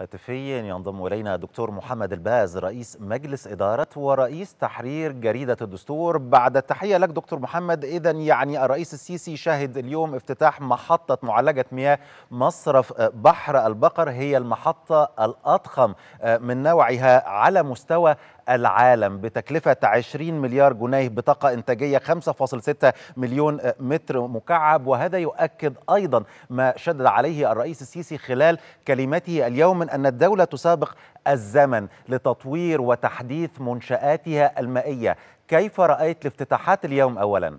هاتفيا ينضم الينا الدكتور محمد الباز رئيس مجلس اداره ورئيس تحرير جريده الدستور بعد التحيه لك دكتور محمد اذا يعني الرئيس السيسي شهد اليوم افتتاح محطه معالجه مياه مصرف بحر البقر هي المحطه الاضخم من نوعها على مستوى العالم بتكلفة 20 مليار جنيه بطاقة إنتاجية 5.6 مليون متر مكعب وهذا يؤكد أيضا ما شدد عليه الرئيس السيسي خلال كلمته اليوم من أن الدولة تسابق الزمن لتطوير وتحديث منشآتها المائية كيف رأيت الافتتاحات اليوم أولا؟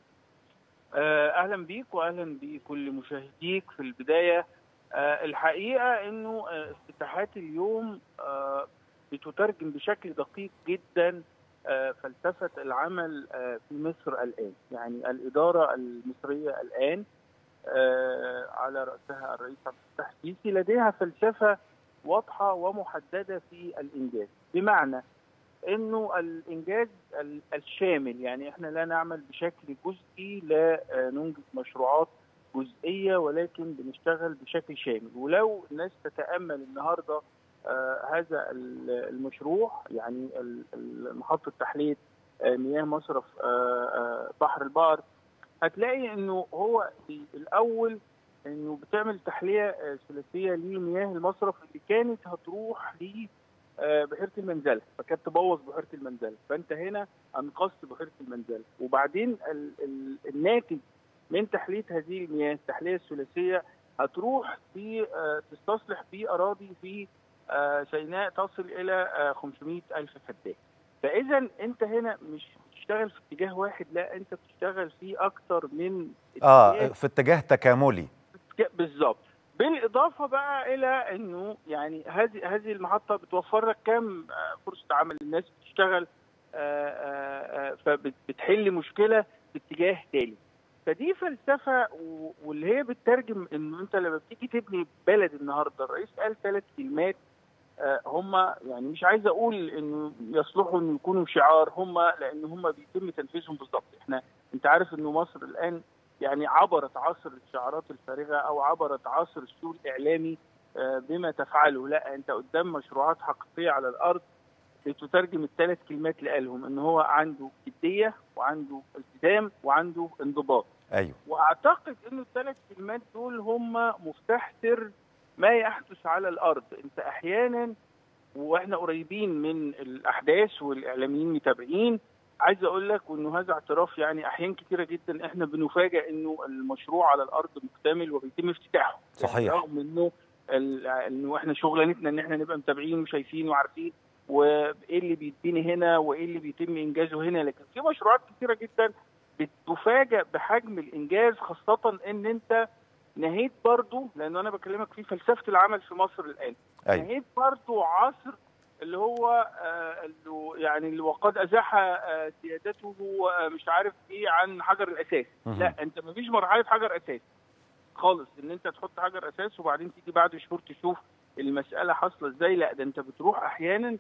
أهلا بيك وأهلا بكل مشاهديك في البداية الحقيقة أنه افتتاحات اليوم بتترجم بشكل دقيق جدا فلسفة العمل في مصر الآن يعني الإدارة المصرية الآن على رأسها الرئيس عبد الفتاح السيسي لديها فلسفة واضحة ومحددة في الإنجاز بمعنى انه الانجاز الشامل يعني احنا لا نعمل بشكل جزئي لا ننجز مشروعات جزئيه ولكن بنشتغل بشكل شامل ولو الناس تتامل النهارده آه هذا المشروع يعني محطة تحلية آه مياه مصرف آه بحر البقر هتلاقي انه هو الاول انه بتعمل تحلية ثلاثية لمياه المصرف اللي كانت هتروح ل بحيرة المنزلة فكانت تبوظ بحيرة المنزلة فانت هنا انقذت بحيرة المنزلة وبعدين ال ال الناتج من تحلية هذه المياه التحلية الثلاثية هتروح في تستصلح في اراضي في سيناء تصل الى 500 الف فدان فاذا انت هنا مش بتشتغل في اتجاه واحد لا انت بتشتغل في اكتر من اه في اتجاه تكاملي بالظبط بالاضافه بقى الى انه يعني هذه هذه المحطه بتوفر لك كم فرصه عمل للناس بتشتغل فبتحل مشكله في اتجاه تاني فدي فلسفه واللي هي بتترجم انه انت لما بتيجي تبني بلد النهارده الرئيس قال ثلاث كلمات هم يعني مش عايز اقول انه يصلحوا انه يكونوا شعار هم لان هم بيتم تنفيذهم بالظبط احنا انت عارف انه مصر الان يعني عبرت عصر الشعارات الفارغه او عبرت عصر السوق الاعلامي بما تفعله لا انت قدام مشروعات حقيقيه على الارض بتترجم الثلاث كلمات اللي قالهم ان هو عنده جديه وعنده التزام وعنده انضباط ايوه واعتقد انه الثلاث كلمات دول هم مفتاح سر ما يحدث على الارض انت احيانا واحنا قريبين من الاحداث والاعلاميين متابعين عايز اقول لك وانه هذا اعتراف يعني احيان كثيره جدا احنا بنفاجئ انه المشروع على الارض مكتمل وبيتم افتتاحه صحيح يعني رغم انه انه احنا شغلانتنا ان احنا نبقى متابعين وشايفين وعارفين وايه اللي بيتبني هنا وايه اللي بيتم انجازه هنا لكن في مشروعات كثيره جدا بتفاجئ بحجم الانجاز خاصه ان انت نهيت برضو لانه انا بكلمك في فلسفه العمل في مصر الان أيوة. نهيت برضو عصر اللي هو آه اللي يعني اللي وقد ازاح آه سيادته آه مش عارف ايه عن حجر الاساس مه. لا انت ما فيش مرحله حجر اساس خالص ان انت تحط حجر اساس وبعدين تيجي بعد شهور تشوف المساله حاصله ازاي لا ده انت بتروح احيانا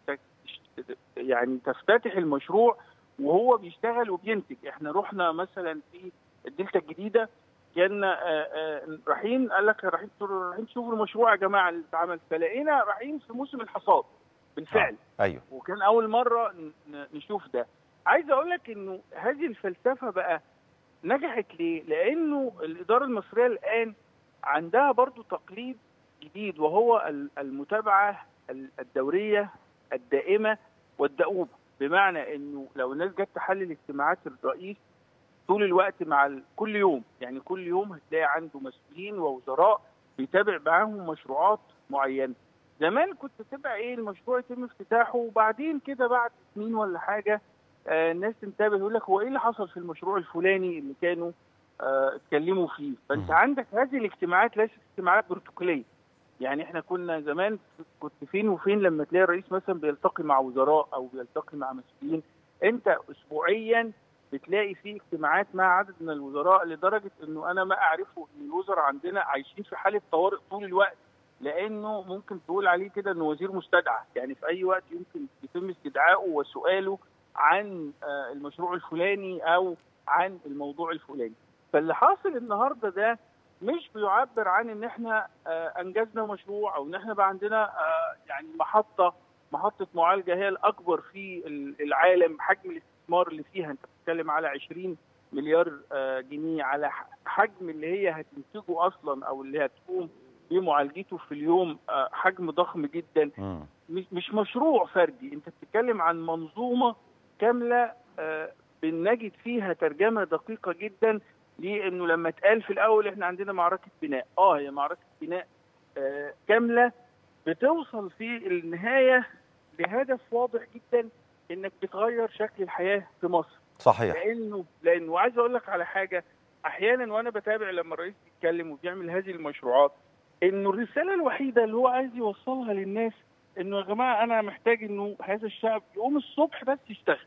يعني تفتتح المشروع وهو بيشتغل وبينتج احنا رحنا مثلا في الدلتا الجديده كنا رايحين قال لك رايحين رايحين تشوفوا المشروع يا جماعه اللي اتعمل فلقينا رايحين في موسم الحصاد بالفعل آه. ايوه وكان اول مره نشوف ده عايز اقول لك انه هذه الفلسفه بقى نجحت ليه؟ لانه الاداره المصريه الان عندها برضو تقليد جديد وهو المتابعه الدوريه الدائمه والدؤوبه بمعنى انه لو الناس جت تحلل اجتماعات الرئيس طول الوقت مع كل يوم يعني كل يوم هتلاقي عنده مسؤولين ووزراء بيتابع معاهم مشروعات معينه زمان كنت تبقى ايه المشروع يتم افتتاحه وبعدين كده بعد سنين ولا حاجه آه الناس تنتبه يقول لك هو ايه اللي حصل في المشروع الفلاني اللي كانوا آه اتكلموا فيه فانت عندك هذه الاجتماعات ليست اجتماعات بروتوكوليه يعني احنا كنا زمان كنت فين وفين لما تلاقي الرئيس مثلا بيلتقي مع وزراء او بيلتقي مع مسؤولين انت اسبوعيا بتلاقي في اجتماعات مع عدد من الوزراء لدرجه انه انا ما اعرفه ان الوزراء عندنا عايشين في حاله طوارئ طول الوقت لانه ممكن تقول عليه كده انه وزير مستدعى يعني في اي وقت يمكن يتم استدعائه وسؤاله عن المشروع الفلاني او عن الموضوع الفلاني فاللي حاصل النهارده ده مش بيعبر عن ان احنا انجزنا مشروع او ان احنا بقى عندنا يعني محطه محطه معالجه هي الاكبر في العالم حجم الاستثمار اللي فيها انت بتتكلم على 20 مليار جنيه على حجم اللي هي هتنتجه اصلا او اللي هتقوم بمعالجته في اليوم حجم ضخم جدا مش مشروع فردي انت بتتكلم عن منظومه كامله بنجد فيها ترجمه دقيقه جدا لانه لما اتقال في الاول احنا عندنا معركه بناء اه هي معركه بناء آه كامله بتوصل في النهايه لهدف واضح جدا انك بتغير شكل الحياه في مصر صحيح لانه لانه عايز اقول لك على حاجه احيانا وانا بتابع لما الرئيس بيتكلم وبيعمل هذه المشروعات انه الرساله الوحيده اللي هو عايز يوصلها للناس انه يا جماعه انا محتاج انه هذا الشعب يقوم الصبح بس يشتغل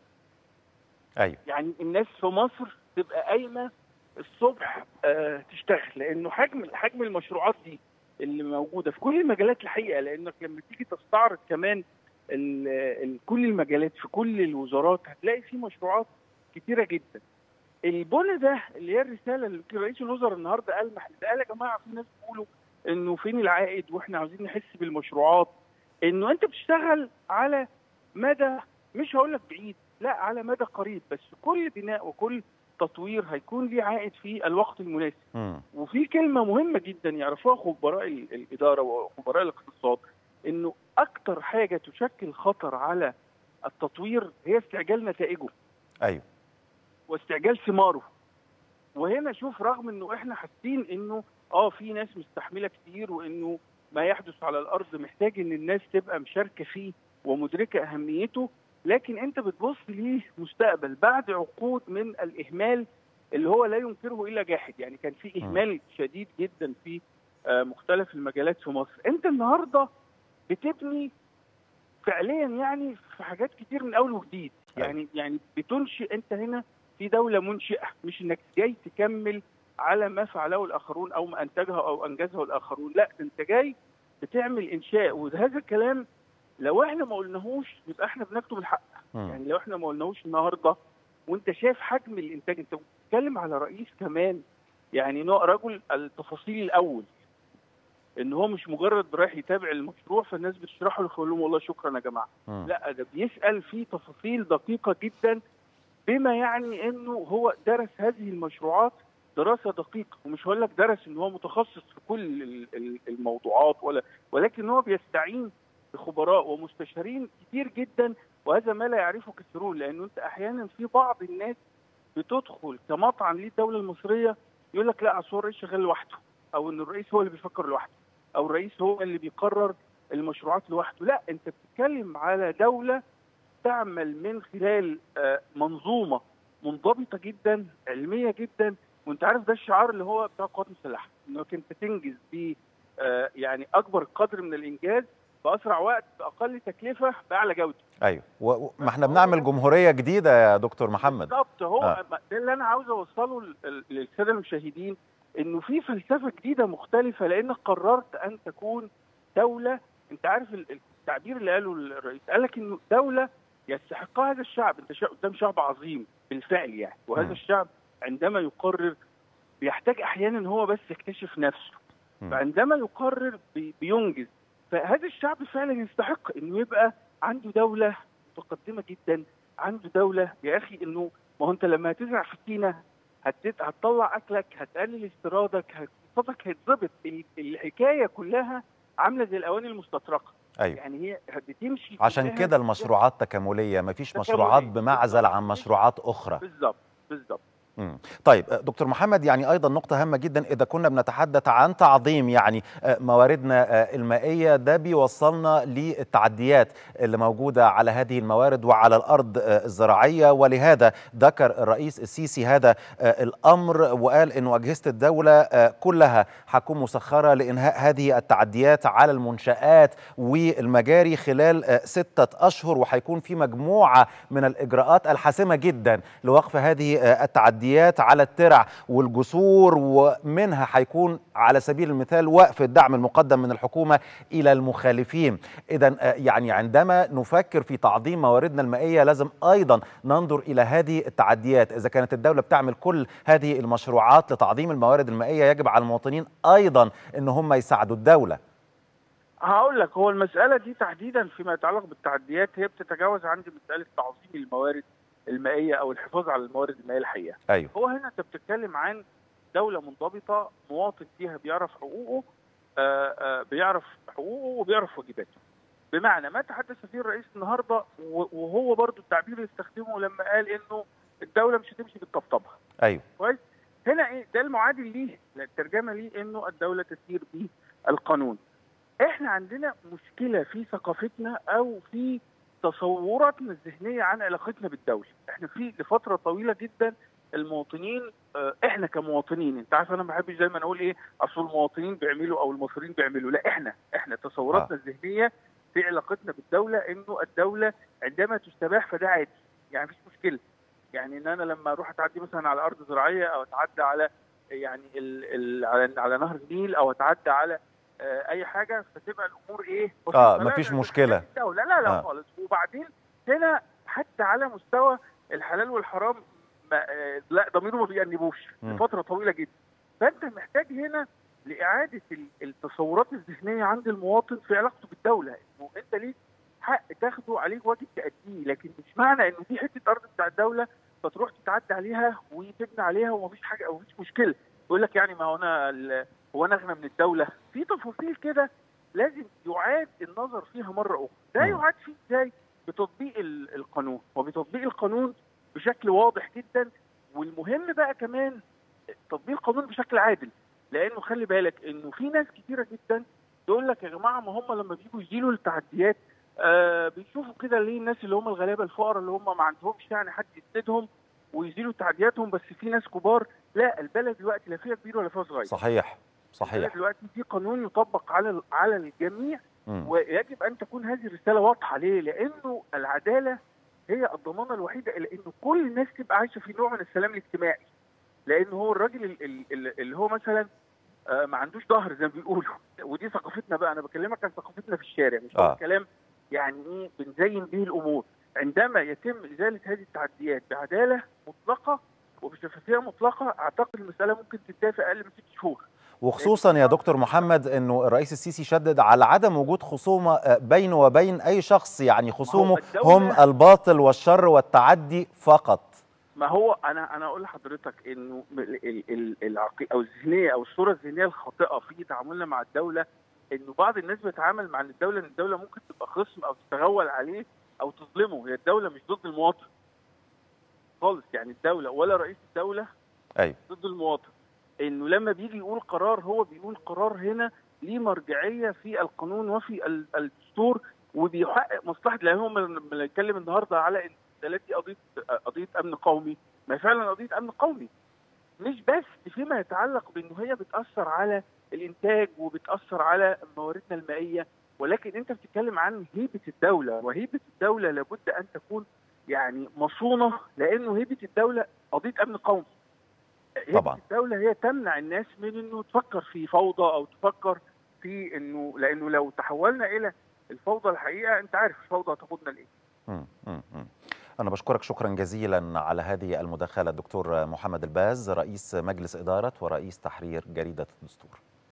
ايوه يعني الناس في مصر تبقى قايمه الصبح آه تشتغل لانه حجم حجم المشروعات دي اللي موجوده في كل المجالات الحقيقه لانك لما تيجي تستعرض كمان ال ال كل المجالات في كل الوزارات هتلاقي في مشروعات كتيره جدا. البنى ده اللي هي الرساله اللي رئيس الوزراء النهارده المح قال يا جماعه في ناس بيقولوا انه فين العائد واحنا عاوزين نحس بالمشروعات انه انت بتشتغل على مدى مش هقول لك بعيد لا على مدى قريب بس كل بناء وكل تطوير هيكون ليه عائد في الوقت المناسب م. وفي كلمة مهمة جدا يعرفوها خبراء الإدارة وخبراء الاقتصاد إنه أكتر حاجة تشكل خطر على التطوير هي استعجال نتائجه أيوه واستعجال ثماره وهنا شوف رغم إنه إحنا حاسين إنه آه في ناس مستحملة كتير وإنه ما يحدث على الأرض محتاج إن الناس تبقى مشاركة فيه ومدركة أهميته لكن انت بتبص ليه مستقبل بعد عقود من الاهمال اللي هو لا ينكره الا جاحد يعني كان في اهمال شديد جدا في مختلف المجالات في مصر انت النهارده بتبني فعليا يعني في حاجات كتير من اول وجديد يعني يعني بتنشئ انت هنا في دوله منشئه مش انك جاي تكمل على ما فعله الاخرون او ما انتجه او انجزه الاخرون لا انت جاي بتعمل انشاء وهذا الكلام لو احنا ما قلناهوش يبقى احنا بنكتب الحق م. يعني لو احنا ما قلناهوش النهارده وانت شايف حجم الانتاج انت بتتكلم على رئيس كمان يعني نوع رجل التفاصيل الاول ان هو مش مجرد رايح يتابع المشروع فالناس بتشرحه له لهم والله شكرا يا جماعه م. لا ده بيسال في تفاصيل دقيقه جدا بما يعني انه هو درس هذه المشروعات دراسه دقيقه ومش هقول لك درس ان هو متخصص في كل الموضوعات ولا ولكن هو بيستعين بخبراء ومستشارين كتير جدا وهذا ما لا يعرفه كثيرون لانه انت احيانا في بعض الناس بتدخل كمطعم للدوله المصريه يقول لك لا اصل الرئيس شغال لوحده او ان الرئيس هو اللي بيفكر لوحده او الرئيس هو اللي بيقرر المشروعات لوحده لا انت بتتكلم على دوله تعمل من خلال منظومه منضبطه جدا علميه جدا وانت عارف ده الشعار اللي هو بتاع القوات المسلحه انك انت تنجز ب يعني اكبر قدر من الانجاز باسرع وقت باقل تكلفه باعلى جوده ايوه وما احنا بنعمل جمهوريه جديده يا دكتور محمد بالظبط هو آه. ده اللي انا عاوز اوصله للساده المشاهدين انه في فلسفه جديده مختلفه لانك قررت ان تكون دوله انت عارف التعبير اللي قاله الرئيس قال لك انه دوله يستحقها هذا الشعب انت قدام شعب عظيم بالفعل يعني وهذا م. الشعب عندما يقرر بيحتاج احيانا هو بس يكتشف نفسه م. فعندما يقرر بي بينجز فهذا الشعب فعلا يستحق انه يبقى عنده دوله متقدمه جدا عنده دوله يا اخي انه ما هو انت لما هتزرع في سينا هتت... هتطلع اكلك هتقلل استيرادك اقتصادك هيتظبط الحكايه كلها عامله زي الاواني المستطرقه أيوة. يعني هي بتمشي عشان كده المشروعات تكامليه مفيش مشروعات بمعزل عن مشروعات اخرى بالظبط بالظبط طيب دكتور محمد يعني ايضا نقطه هامه جدا اذا كنا بنتحدث عن تعظيم يعني مواردنا المائيه ده بيوصلنا للتعديات اللي موجوده على هذه الموارد وعلى الارض الزراعيه ولهذا ذكر الرئيس السيسي هذا الامر وقال انه اجهزه الدوله كلها حتكون مسخره لانهاء هذه التعديات على المنشات والمجاري خلال سته اشهر وحيكون في مجموعه من الاجراءات الحاسمه جدا لوقف هذه التعديات تعديات على الترع والجسور ومنها هيكون على سبيل المثال وقف الدعم المقدم من الحكومه الى المخالفين اذا يعني عندما نفكر في تعظيم مواردنا المائيه لازم ايضا ننظر الى هذه التعديات اذا كانت الدوله بتعمل كل هذه المشروعات لتعظيم الموارد المائيه يجب على المواطنين ايضا ان هم يساعدوا الدوله هقول لك هو المساله دي تحديدا فيما يتعلق بالتعديات هي بتتجاوز عندي مساله تعظيم الموارد المائيه او الحفاظ على الموارد المائيه الحقيقه. ايوه هو هنا انت بتتكلم عن دوله منضبطه مواطن فيها بيعرف حقوقه آآ آآ بيعرف حقوقه وبيعرف واجباته. بمعنى ما تحدث فيه الرئيس النهارده وهو برضو التعبير اللي استخدمه لما قال انه الدوله مش هتمشي بالطبطبه. ايوه كويس؟ هنا ايه؟ ده المعادل ليه؟ الترجمه ليه انه الدوله تسير بالقانون. احنا عندنا مشكله في ثقافتنا او في تصوراتنا الذهنيه عن علاقتنا بالدوله، احنا في لفتره طويله جدا المواطنين احنا كمواطنين انت عارف انا ما بحبش دايما اقول ايه اصل المواطنين بيعملوا او المصريين بيعملوا لا احنا احنا تصوراتنا آه. الذهنيه في علاقتنا بالدوله انه الدوله عندما تستباح فده عادي يعني مفيش مشكله يعني ان انا لما اروح اتعدي مثلا على ارض زراعيه او اتعدى على يعني ال ال على, على نهر النيل او اتعدى على اي حاجه فتبقى الامور ايه اه مفيش مشكله لا لا لا آه. خالص وبعدين هنا حتى على مستوى الحلال والحرام ما لا ضميره ما بيأنبوش لفتره طويله جدا فانت محتاج هنا لاعاده التصورات الذهنيه عند المواطن في علاقته بالدوله انه انت ليك حق تاخده عليك واجب تأديه لكن مش معنى ان دي حته ارض بتاع الدوله فتروح تتعدى عليها وتبني عليها ومفيش حاجه او مفيش مشكله يقول لك يعني ما هو انا هو انا اغنى من الدوله في تفاصيل كده لازم يعاد النظر فيها مره اخرى ده يعاد فيه ازاي بتطبيق القانون وبتطبيق القانون بشكل واضح جدا والمهم بقى كمان تطبيق القانون بشكل عادل لانه خلي بالك انه في ناس كتيره جدا تقول لك يا جماعه ما هم لما بيجوا يزيلوا التعديات آه بيشوفوا كده ليه الناس اللي هم الغلابه الفقراء اللي هم ما عندهمش يعني حد يسندهم ويزيلوا تعدياتهم بس في ناس كبار لا البلد دلوقتي لا فيها كبير ولا فيها صغير صحيح صحيح دلوقتي في قانون يطبق على على الجميع م. ويجب ان تكون هذه الرساله واضحه ليه؟ لانه العداله هي الضمانه الوحيده الى انه كل الناس تبقى عايشه في نوع من السلام الاجتماعي لان هو الراجل اللي هو مثلا ما عندوش ظهر زي ما بيقولوا ودي ثقافتنا بقى انا بكلمك عن ثقافتنا في الشارع مش آه. كلام يعني ايه بنزين به الامور عندما يتم ازاله هذه التعديات بعداله مطلقه وبشفافيه مطلقه اعتقد المساله ممكن تنتهي في اقل من ست شهور وخصوصا يا دكتور محمد انه الرئيس السيسي شدد على عدم وجود خصومه بينه وبين اي شخص يعني خصومه هم الباطل والشر والتعدي فقط ما هو انا انا اقول لحضرتك انه العقي او الذهنيه او الصوره الذهنيه الخاطئه في تعاملنا مع الدوله انه بعض الناس بتتعامل مع الدوله ان الدوله ممكن تبقى خصم او تتغول عليه او تظلمه هي الدوله مش ضد المواطن خالص يعني الدوله ولا رئيس الدوله ايوه ضد المواطن انه لما بيجي يقول قرار هو بيقول قرار هنا ليه مرجعيه في القانون وفي الدستور وبيحقق مصلحه لان هم بنتكلم النهارده على ان دي قضيه قضيه امن قومي ما فعلا قضيه امن قومي مش بس فيما يتعلق بانه هي بتاثر على الانتاج وبتاثر على مواردنا المائيه ولكن انت بتتكلم عن هيبه الدوله وهيبه الدوله لابد ان تكون يعني مصونه لانه هيبه الدوله قضيه امن قومي طبعا الدوله هي تمنع الناس من انه تفكر في فوضى او تفكر في انه لانه لو تحولنا الى الفوضى الحقيقه انت عارف الفوضى هتاخدنا لايه أنا بشكرك شكرا جزيلا على هذه المداخلة الدكتور محمد الباز رئيس مجلس إدارة ورئيس تحرير جريدة الدستور